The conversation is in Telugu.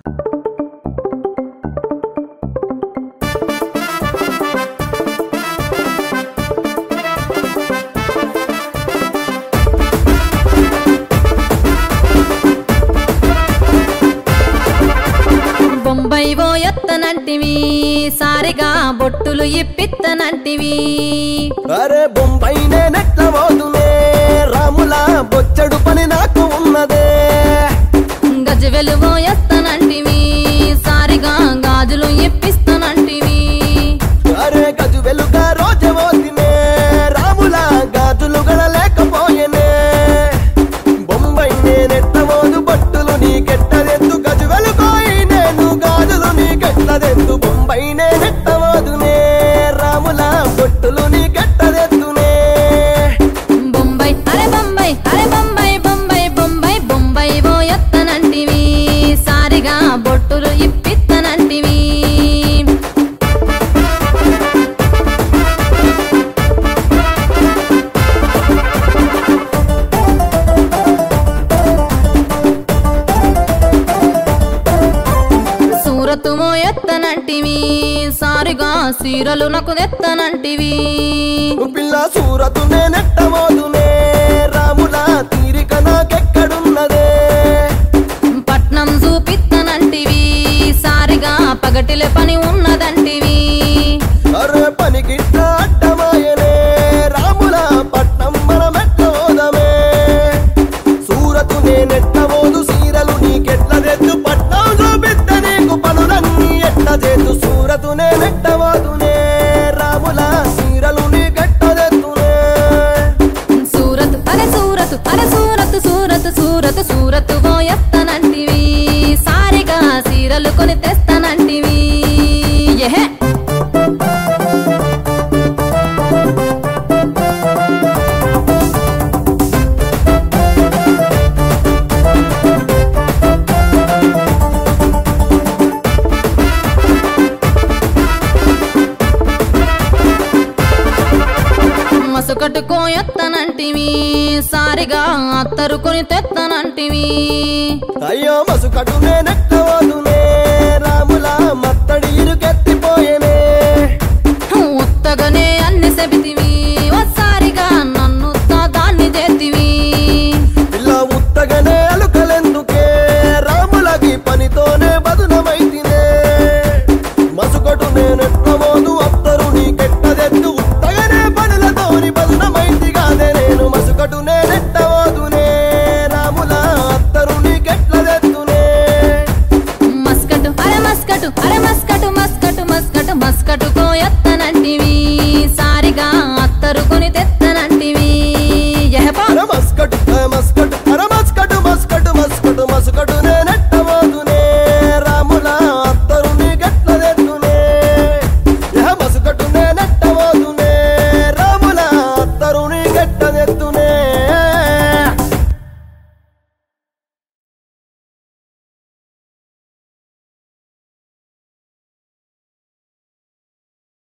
బొంబాయి ఓ ఎత్తనంటివి సారిగా బొట్టులు ఇప్పిత్తనంటివి అరే బొంబాయినే నెట్టబోతునే రాముల బొచ్చడు పని నాకు ఉన్నదే గజవెలు ఓ ఎత్తనంటివి సారిగా గాజులు ఇప్పిస్తనంటివి అరే గజు వెలుగా రోజవోతినే రాముల గాజులు గడలేకపోయేనే బొంబాయినే నెట్టబోదు బట్టులు నీకెట్టదెందు గజు వెలుగోయి నేను గాజులు నీకెట్టదెందు బొంబాయినే నెట్టబోదునే రాముల బొట్టులు నీకెట్టదెందునే బొంబాయి అరే బొంబాయి అరే బొంబాయి బొంబాయి బొంబాయి బొంబాయి ఓ ఎత్తనంటివి సారిగా బొట్టులు ఇప్పిత్తనంటివి సూరతు ఓ ఎత్తనంటివి సారిగా సీరలు నాకు ఎత్తనంటివి పిల్ల సూరతు నెట్టబోదునే రాముల తీరిక నాకెక్కడున్నదే పట్నం చూపిత్తనంటివి సారిగా పగటిల పని ఉన్నదంటివి అరే పనికిట్ట అడ్డమాయనే రాముల పట్నం మనమెట్టబోదమే సూరతు నేనెట్టబోదు సీరలు నీకెట్లదెద్దు పట్నం చూపిద్ద నీకు పనులన్నీ ఎట్టదెద్దు సూరతు నేనెట్టబోదునే రాముల సీరలు నీకెట్టదెద్దునే సూరత్ అరే సూరత్ అరే సూరత్ సూరత్ సూరత్ సూరత్ ఓ ఎత్తనంటివి సారిగా సీరలు కొని తెస్తానంటివి ఎహే మసకట్టుకో ఎత్తనంటివి సారిగా అత్తరుకొని తెత్తనంటివి అయ్యో మసుకటు నేనెట్టబోదునే రాముల మత్తడి ఇరుకెత్తిపోయేనే ఉత్తగనే అన్ని సెబితివి